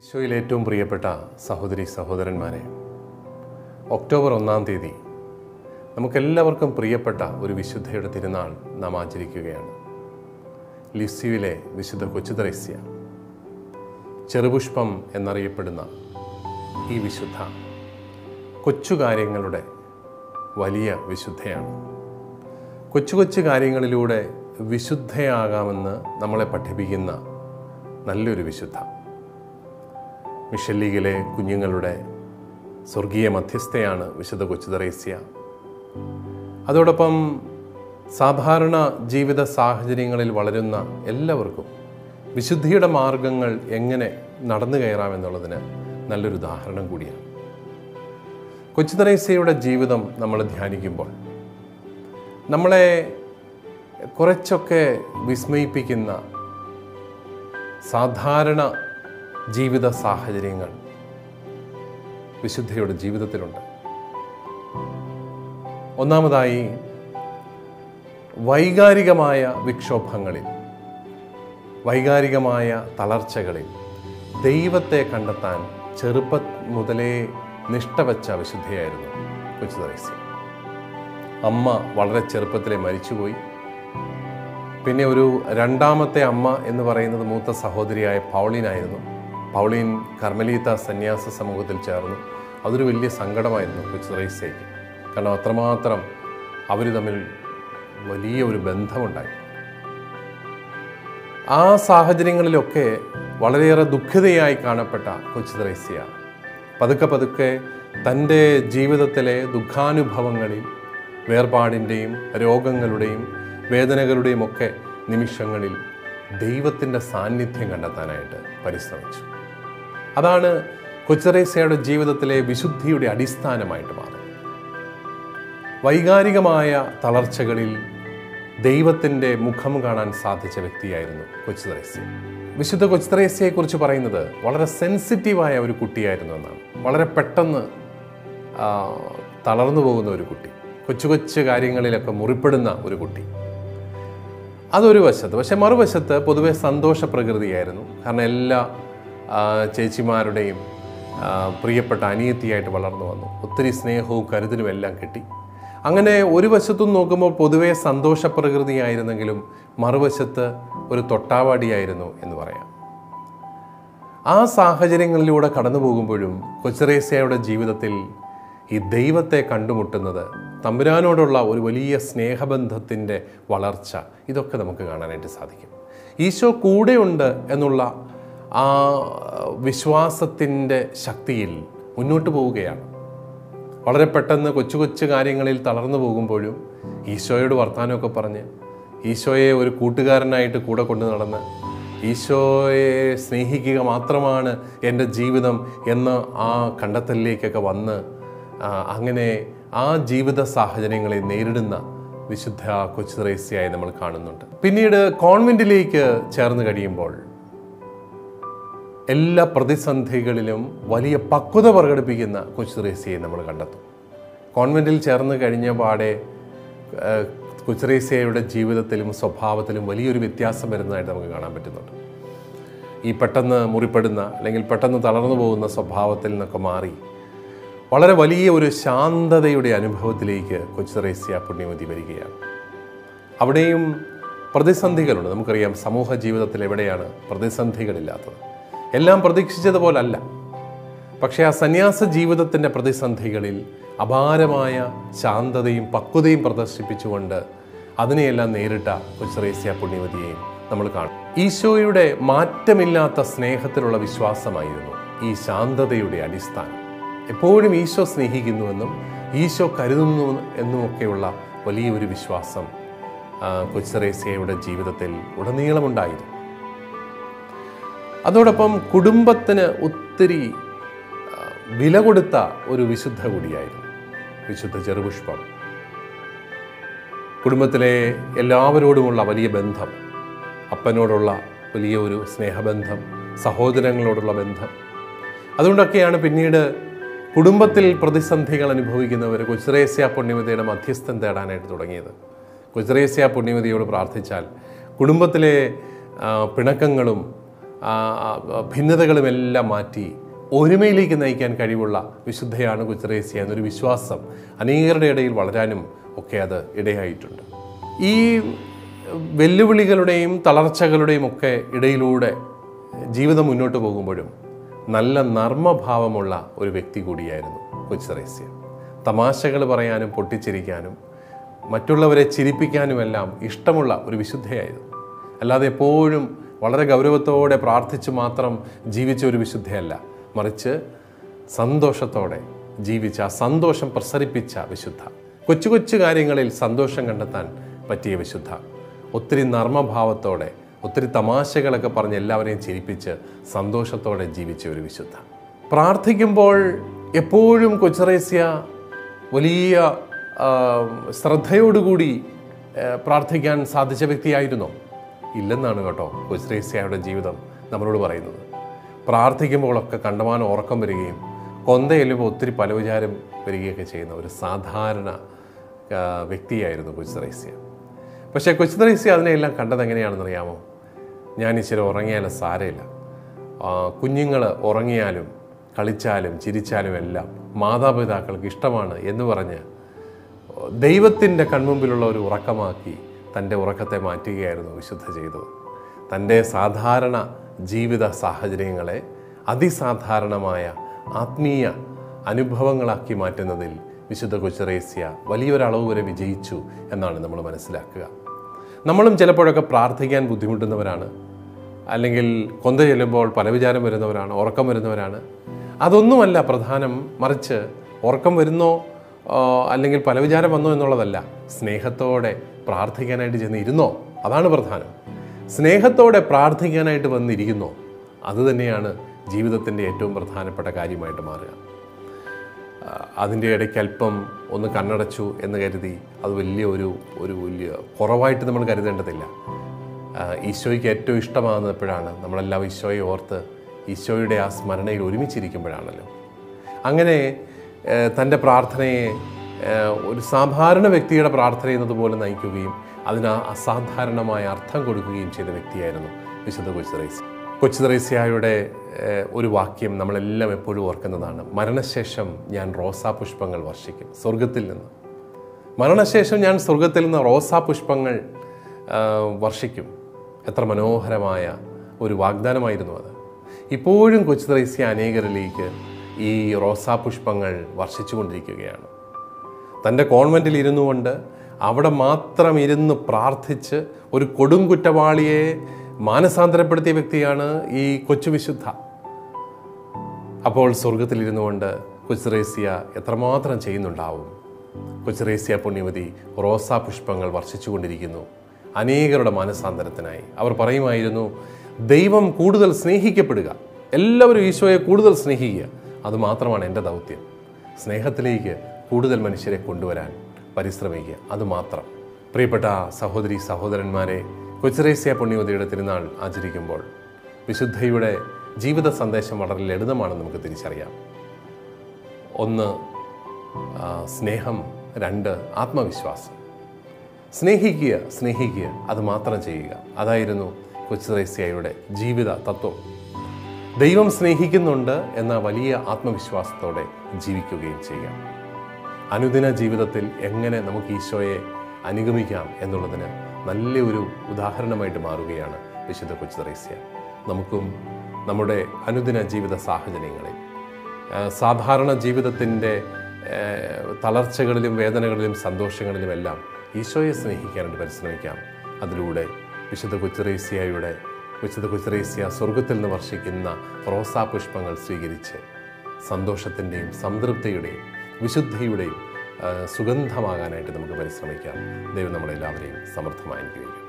ഈശോയിൽ ഏറ്റവും പ്രിയപ്പെട്ട സഹോദരി സഹോദരന്മാരെ ഒക്ടോബർ ഒന്നാം തീയതി നമുക്കെല്ലാവർക്കും പ്രിയപ്പെട്ട ഒരു വിശുദ്ധയുടെ തിരുനാൾ നാം ആചരിക്കുകയാണ് ലിസ്യുവിലെ വിശുദ്ധ കൊച്ചുത്രേസ്യ ചെറുപുഷ്പം എന്നറിയപ്പെടുന്ന ഈ വിശുദ്ധ കൊച്ചു കാര്യങ്ങളുടെ വലിയ വിശുദ്ധയാണ് കൊച്ചു കൊച്ചു കാര്യങ്ങളിലൂടെ വിശുദ്ധയാകാമെന്ന് നമ്മളെ പഠിപ്പിക്കുന്ന നല്ലൊരു വിശുദ്ധ മിഷല്ലീഗിലെ കുഞ്ഞുങ്ങളുടെ സ്വർഗീയ മധ്യസ്ഥയാണ് വിശുദ്ധ കൊച്ചുതറേസ്യ അതോടൊപ്പം സാധാരണ ജീവിത സാഹചര്യങ്ങളിൽ വളരുന്ന എല്ലാവർക്കും വിശുദ്ധിയുടെ മാർഗങ്ങൾ എങ്ങനെ നടന്നു കയറാമെന്നുള്ളതിന് നല്ലൊരു ഉദാഹരണം കൂടിയാണ് കൊച്ചുതറേസ്യയുടെ ജീവിതം നമ്മൾ ധ്യാനിക്കുമ്പോൾ നമ്മളെ കുറച്ചൊക്കെ വിസ്മയിപ്പിക്കുന്ന സാധാരണ ജീവിത സാഹചര്യങ്ങൾ വിശുദ്ധയുടെ ജീവിതത്തിലുണ്ട് ഒന്നാമതായി വൈകാരികമായ വിക്ഷോഭങ്ങളിൽ വൈകാരികമായ തളർച്ചകളിൽ ദൈവത്തെ കണ്ടെത്താൻ ചെറുപ്പം മുതലേ നിഷ്ഠവച്ച വിശുദ്ധയായിരുന്നു കൊച്ചു തെരേസ്യ അമ്മ വളരെ ചെറുപ്പത്തിലെ മരിച്ചുപോയി പിന്നെ ഒരു രണ്ടാമത്തെ അമ്മ എന്ന് പറയുന്നത് മൂത്ത സഹോദരിയായ പൗളീനായിരുന്നു പൗളീൻ കർമ്മലീത്ത സന്യാസ സമൂഹത്തിൽ ചേർന്നു അതൊരു വലിയ സങ്കടമായിരുന്നു കൊച്ചു റേസയ്ക്ക് കാരണം അത്രമാത്രം അവർ തമ്മിൽ വലിയ ഒരു ബന്ധമുണ്ടായി ആ സാഹചര്യങ്ങളിലൊക്കെ വളരെയേറെ ദുഃഖിതയായി കാണപ്പെട്ട കൊച്ചു ത്രേസ്യ പതുക്കെ പതുക്കെ തൻ്റെ ജീവിതത്തിലെ ദുഃഖാനുഭവങ്ങളിൽ വേർപാടിൻ്റെയും രോഗങ്ങളുടെയും വേദനകളുടെയും ഒക്കെ നിമിഷങ്ങളിൽ ദൈവത്തിൻ്റെ സാന്നിധ്യം കണ്ടെത്താനായിട്ട് പരിശ്രമിച്ചു അതാണ് കൊച്ചറേസയുടെ ജീവിതത്തിലെ വിശുദ്ധിയുടെ അടിസ്ഥാനമായിട്ട് മാറുന്നത് വൈകാരികമായ തളർച്ചകളിൽ ദൈവത്തിൻ്റെ മുഖം കാണാൻ സാധിച്ച വ്യക്തിയായിരുന്നു കൊച്ചുത്രേസ്യ വിശുദ്ധ കൊച്ചുത്രേസ്യയെക്കുറിച്ച് പറയുന്നത് വളരെ സെൻസിറ്റീവായ ഒരു കുട്ടിയായിരുന്നു എന്നാണ് വളരെ പെട്ടെന്ന് ആ, തളർന്നു പോകുന്ന ഒരു കുട്ടി കൊച്ചു കൊച്ചു കാര്യങ്ങളിലൊക്കെ മുറിപ്പെടുന്ന ഒരു കുട്ടി അതൊരു വശത്ത് പക്ഷെ മറുവശത്ത് പൊതുവെ സന്തോഷ പ്രകൃതിയായിരുന്നു കാരണം എല്ലാ ആ, ചേച്ചിമാരുടെയും ആ, പ്രിയപ്പെട്ട അനിയത്തിയായിട്ട് വളർന്നു വന്നു ഒത്തിരി സ്നേഹവും കരുതലും എല്ലാം കിട്ടി അങ്ങനെ ഒരു വശത്തും നോക്കുമ്പോൾ പൊതുവെ സന്തോഷ പ്രകൃതിയായിരുന്നെങ്കിലും മറുവശത്ത് ഒരു തൊട്ടാവാടിയായിരുന്നു എന്ന് പറയാം ആ സാഹചര്യങ്ങളിലൂടെ കടന്നു പോകുമ്പോഴും കൊച്ചറേസ്യയുടെ ജീവിതത്തിൽ ഈ ദൈവത്തെ കണ്ടുമുട്ടുന്നത് തമ്പുരാനോടുള്ള ഒരു വലിയ സ്നേഹബന്ധത്തിൻ്റെ വളർച്ച ഇതൊക്കെ നമുക്ക് കാണാനായിട്ട് സാധിക്കും ഈശോ കൂടെയുണ്ട് എന്നുള്ള ആ വിശ്വാസത്തിൻ്റെ ശക്തിയിൽ മുന്നോട്ട് പോവുകയാണ് വളരെ പെട്ടെന്ന് കൊച്ചു കൊച്ചു കാര്യങ്ങളിൽ തളർന്നു പോകുമ്പോഴും ഈശോയോട് വർത്തമാനമൊക്കെ പറഞ്ഞ് ഈശോയെ ഒരു കൂട്ടുകാരനായിട്ട് കൂടെ കൊണ്ടു നടന്ന് ഈശോയെ സ്നേഹിക്കുക മാത്രമാണ് എൻ്റെ ജീവിതം എന്ന ആ കണ്ടെത്തലിലേക്കൊക്കെ വന്ന് ആ, അങ്ങനെ ആ ജീവിത സാഹചര്യങ്ങളെ നേരിടുന്ന വിശുദ്ധ കൊച്ചു ത്രേസ്യയായി നമ്മൾ കാണുന്നുണ്ട് പിന്നീട് കോൺവെൻറ്റിലേക്ക് ചേർന്ന് കഴിയുമ്പോൾ എല്ലാ പ്രതിസന്ധികളിലും വലിയ പക്വത പ്രകടിപ്പിക്കുന്ന കൊച്ചുറേസ്യയെ നമ്മൾ കണ്ടെത്തും കോൺവെൻറ്റിൽ ചേർന്ന് കഴിഞ്ഞ പാടെ ഏഹ്, കൊച്ചുറേസ്യയുടെ ജീവിതത്തിലും സ്വഭാവത്തിലും വലിയൊരു വ്യത്യാസം വരുന്നതായിട്ട് നമുക്ക് കാണാൻ പറ്റുന്നുണ്ട് ഈ പെട്ടെന്ന് മുറിപ്പെടുന്ന അല്ലെങ്കിൽ പെട്ടെന്ന് തളർന്നു പോകുന്ന സ്വഭാവത്തിൽ നിന്നൊക്കെ മാറി വളരെ വലിയ ഒരു ശാന്തതയുടെ അനുഭവത്തിലേക്ക് കൊച്ചുറേസ്യ പുണ്യമതി വരികയാണ് അവിടെയും പ്രതിസന്ധികളുണ്ട് നമുക്കറിയാം സമൂഹ ജീവിതത്തിൽ എവിടെയാണ് പ്രതിസന്ധികളില്ലാത്തത് എല്ലാം പ്രതീക്ഷിച്ചതുപോലല്ല പക്ഷേ ആ സന്യാസ ജീവിതത്തിൻ്റെ പ്രതിസന്ധികളിൽ അപാരമായ ശാന്തതയും പക്വതയും പ്രദർശിപ്പിച്ചുകൊണ്ട് അതിനെയെല്ലാം നേരിട്ട കൊച്ചറേസ്യ പുണ്യവതിയെയും നമ്മൾ കാണും ഈശോയുടെ മാറ്റമില്ലാത്ത സ്നേഹത്തിലുള്ള വിശ്വാസമായിരുന്നു ഈ ശാന്തതയുടെ അടിസ്ഥാനം എപ്പോഴും ഈശോ സ്നേഹിക്കുന്നുവെന്നും ഈശോ കരുതുന്നു എന്നുമൊക്കെയുള്ള വലിയൊരു വിശ്വാസം ആ, കൊച്ചറേസ്യയുടെ ജീവിതത്തിൽ ഉടനീളമുണ്ടായിരുന്നു അതോടൊപ്പം കുടുംബത്തിന് ഒത്തിരി ആ, വില കൊടുത്ത ഒരു വിശുദ്ധ കൂടിയായിരുന്നു വിശുദ്ധ ചെറുപുഷ്പം കുടുംബത്തിലെ എല്ലാവരോടുമുള്ള വലിയ ബന്ധം അപ്പനോടുള്ള വലിയ ഒരു സ്നേഹബന്ധം സഹോദരങ്ങളോടുള്ള ബന്ധം അതുകൊണ്ടൊക്കെയാണ് പിന്നീട് കുടുംബത്തിൽ പ്രതിസന്ധികൾ അനുഭവിക്കുന്നവർ കൊച്ചുറേസ്യ പുണ്യമതിയുടെ മധ്യസ്ഥം തേടാനായിട്ട് തുടങ്ങിയത് കൊച്ചുറേസ്യ പുണ്യമതിയോട് പ്രാർത്ഥിച്ചാൽ കുടുംബത്തിലെ ആ, പിണക്കങ്ങളും ആ, ആ, ഭിന്നതകളുമെല്ലാം മാറ്റി ഒരുമയിലേക്ക് നയിക്കാൻ കഴിവുള്ള വിശുദ്ധയാണ് കൊച്ചുറേസ്യ എന്നൊരു വിശ്വാസം അനേകരുടെ ഇടയിൽ വളരാനും ഒക്കെ അത് ഇടയായിട്ടുണ്ട് ഈ വെല്ലുവിളികളുടെയും തളർച്ചകളുടെയും ഒക്കെ ഇടയിലൂടെ ജീവിതം മുന്നോട്ട് പോകുമ്പോഴും നല്ല നർമ്മഭാവമുള്ള ഒരു വ്യക്തി കൂടിയായിരുന്നു കൊച്ചുറേസ്യ തമാശകൾ പറയാനും പൊട്ടിച്ചിരിക്കാനും മറ്റുള്ളവരെ ചിരിപ്പിക്കാനുമെല്ലാം ഇഷ്ടമുള്ള ഒരു വിശുദ്ധയായിരുന്നു അല്ലാതെ എപ്പോഴും വളരെ ഗൗരവത്തോടെ പ്രാർത്ഥിച്ച് മാത്രം ജീവിച്ച ഒരു വിശുദ്ധയല്ല മറിച്ച് സന്തോഷത്തോടെ ജീവിച്ച ആ സന്തോഷം പ്രസരിപ്പിച്ച വിശുദ്ധ കൊച്ചു കൊച്ചു കാര്യങ്ങളിൽ സന്തോഷം കണ്ടെത്താൻ പറ്റിയ വിശുദ്ധ ഒത്തിരി നർമ്മഭാവത്തോടെ ഒത്തിരി തമാശകളൊക്കെ പറഞ്ഞ് എല്ലാവരെയും ചിരിപ്പിച്ച് സന്തോഷത്തോടെ ജീവിച്ച ഒരു വിശുദ്ധ പ്രാർത്ഥിക്കുമ്പോൾ എപ്പോഴും കൊച്ചറേസ്യ വലിയ ആ, ശ്രദ്ധയോടുകൂടി ആ, പ്രാർത്ഥിക്കാൻ സാധിച്ച വ്യക്തിയായിരുന്നോ ഇല്ലെന്നാണ് കേട്ടോ കൊച്ചറേസ്യയുടെ ജീവിതം നമ്മളോട് പറയുന്നത് പ്രാർത്ഥിക്കുമ്പോഴൊക്കെ കണ്ടമാനം ഉറക്കം വരികയും കൊന്ത ചെല്ലുമ്പോൾ ഒത്തിരി പലവിചാരം വരികയൊക്കെ ചെയ്യുന്ന ഒരു സാധാരണ ആ, വ്യക്തിയായിരുന്നു കൊച്ചുറേസ്യ പക്ഷേ കൊച്ചുറേസ്യ അതിനെയെല്ലാം കണ്ടത് എങ്ങനെയാണെന്ന് അറിയാമോ ഞാൻ ഇച്ചിരി ഉറങ്ങിയാലും സാരമില്ല കുഞ്ഞുങ്ങൾ ഉറങ്ങിയാലും കളിച്ചാലും ചിരിച്ചാലും എല്ലാം മാതാപിതാക്കൾക്ക് ഇഷ്ടമാണ് എന്ന് പറഞ്ഞ് ദൈവത്തിൻ്റെ കൺമുമ്പിലുള്ള ഒരു ഉറക്കമാക്കി തൻ്റെ ഉറക്കത്തെ മാറ്റുകയായിരുന്നു വിശുദ്ധ ചെയ്തത് തൻ്റെ സാധാരണ ജീവിത സാഹചര്യങ്ങളെ അതിസാധാരണമായ ആത്മീയ അനുഭവങ്ങളാക്കി മാറ്റുന്നതിൽ വിശുദ്ധ കൊച്ചറേസ്യ വലിയൊരളവ് വരെ വിജയിച്ചു എന്നാണ് നമ്മൾ മനസ്സിലാക്കുക നമ്മളും ചിലപ്പോഴൊക്കെ പ്രാർത്ഥിക്കാൻ ബുദ്ധിമുട്ടുന്നവരാണ് അല്ലെങ്കിൽ കൊന്ത ചെല്ലുമ്പോൾ പല വിചാരം വരുന്നവരാണ് ഉറക്കം വരുന്നവരാണ് അതൊന്നുമല്ല പ്രധാനം മറിച്ച് ഉറക്കം വരുന്നോ ആ, അല്ലെങ്കിൽ പല വിചാരം വന്നോ എന്നുള്ളതല്ല സ്നേഹത്തോടെ പ്രാർത്ഥിക്കാനായിട്ട് ചെന്ന് ഇരുന്നോ അതാണ് പ്രധാനം സ്നേഹത്തോടെ പ്രാർത്ഥിക്കാനായിട്ട് വന്നിരിക്കുന്നോ അത് തന്നെയാണ് ജീവിതത്തിൻ്റെ ഏറ്റവും പ്രധാനപ്പെട്ട കാര്യമായിട്ട് മാറുക ആ, അതിൻ്റെ ഇടയ്ക്ക് അല്പം ഒന്ന് കണ്ണടച്ചു എന്ന് കരുതി അത് വലിയ ഒരു ഒരു വലിയ കുറവായിട്ട് നമ്മൾ കരുതേണ്ടതില്ല ആ, ഈശോയ്ക്ക് ഏറ്റവും ഇഷ്ടമാകുന്നത് എപ്പോഴാണ് നമ്മളെല്ലാം ഈശോയെ ഓർത്ത് ഈശോയുടെ ആ സ്മരണയിൽ ഒരുമിച്ചിരിക്കുമ്പോഴാണല്ലോ അങ്ങനെ ആ, തൻ്റെ പ്രാർത്ഥനയെ ആ, ഒരു സാധാരണ വ്യക്തിയുടെ പ്രാർത്ഥന എന്നതുപോലെ നയിക്കുകയും അതിന് ആ അസാധാരണമായ അർത്ഥം കൊടുക്കുകയും ചെയ്ത വ്യക്തിയായിരുന്നു വിശുദ്ധ കൊച്ചുറേസ്യ കൊച്ചുറേസ്യയുടെ ഏഹ്, ഒരു വാക്യം നമ്മളെല്ലാം എപ്പോഴും ഓർക്കുന്നതാണ് മരണശേഷം ഞാൻ റോസാ പുഷ്പങ്ങൾ വർഷിക്കും സ്വർഗത്തിൽ നിന്ന് മരണശേഷം ഞാൻ സ്വർഗത്തിൽ നിന്ന് റോസാ പുഷ്പങ്ങൾ ആ, വർഷിക്കും എത്ര മനോഹരമായ ഒരു വാഗ്ദാനമായിരുന്നു അത് ഇപ്പോഴും കൊച്ചുത്രേസ്യ അനേകരിലേക്ക് ഈ റോസാ പുഷ്പങ്ങൾ വർഷിച്ചുകൊണ്ടിരിക്കുകയാണ് തൻ്റെ കോൺവെൻറ്റിൽ ഇരുന്നു കൊണ്ട് അവിടെ മാത്രം ഇരുന്ന് പ്രാർത്ഥിച്ച് ഒരു കൊടും കുറ്റവാളിയെ മാനസാന്തരപ്പെടുത്തിയ വ്യക്തിയാണ് ഈ കൊച്ചു വിശുദ്ധ അപ്പോൾ സ്വർഗത്തിലിരുന്നു കൊണ്ട് കൊച്ചുറേസ്യ എത്രമാത്രം ചെയ്യുന്നുണ്ടാവും കൊച്ചുറേസ്യ പുണ്യവതി റോസാ പുഷ്പങ്ങൾ വർഷിച്ചുകൊണ്ടിരിക്കുന്നു അനേകരുടെ മാനസാന്തരത്തിനായി അവർ പറയുമായിരുന്നു ദൈവം കൂടുതൽ സ്നേഹിക്കപ്പെടുക എല്ലാവരും ഈശോയെ കൂടുതൽ സ്നേഹിക്കുക അത് മാത്രമാണ് എൻ്റെ ദൗത്യം സ്നേഹത്തിലേക്ക് കൂടുതൽ മനുഷ്യരെ കൊണ്ടുവരാൻ പരിശ്രമിക്കുക അത് മാത്രം പ്രിയപ്പെട്ട സഹോദരി സഹോദരന്മാരെ കൊച്ചുറേസ്യ പുണ്യവതിയുടെ തിരുനാൾ ആചരിക്കുമ്പോൾ വിശുദ്ധയുടെ ജീവിത സന്ദേശം വളരെ ലളിതമാണെന്ന് നമുക്ക് തിരിച്ചറിയാം ഒന്ന് ആ, സ്നേഹം രണ്ട് ആത്മവിശ്വാസം സ്നേഹിക്കുക സ്നേഹിക്കുക അത് മാത്രം ചെയ്യുക അതായിരുന്നു കൊച്ചുറേസ്യയുടെ ജീവിത തത്വം ദൈവം സ്നേഹിക്കുന്നുണ്ട് എന്ന വലിയ ആത്മവിശ്വാസത്തോടെ ജീവിക്കുകയും ചെയ്യുക അനുദിന ജീവിതത്തിൽ എങ്ങനെ നമുക്ക് ഈശോയെ അനുഗമിക്കാം എന്നുള്ളതിന് നല്ലൊരു ഉദാഹരണമായിട്ട് മാറുകയാണ് വിശുദ്ധ കൊച്ചുറേസ്യ നമുക്കും നമ്മുടെ അനുദിന ജീവിത സാഹചര്യങ്ങളിൽ ആ, സാധാരണ ജീവിതത്തിൻ്റെ ആ, തളർച്ചകളിലും വേദനകളിലും സന്തോഷങ്ങളിലുമെല്ലാം ഈശോയെ സ്നേഹിക്കാനായിട്ട് പരിശ്രമിക്കാം അതിലൂടെ വിശുദ്ധ കൊച്ചുറേസ്യയുടെ വിശുദ്ധ കൊച്ചുറേസ്യ സ്വർഗത്തിൽ നിന്ന് വർഷിക്കുന്ന റോസാ പുഷ്പങ്ങൾ സ്വീകരിച്ച് സന്തോഷത്തിൻ്റെയും സംതൃപ്തിയുടെയും വിശുദ്ധിയുടെയും ആ, സുഗന്ധമാകാനായിട്ട് നമുക്ക് പരിശ്രമിക്കാം ദൈവം നമ്മളെല്ലാവരെയും സമർത്ഥമായി അനുഗ്രഹിക്കട്ടെ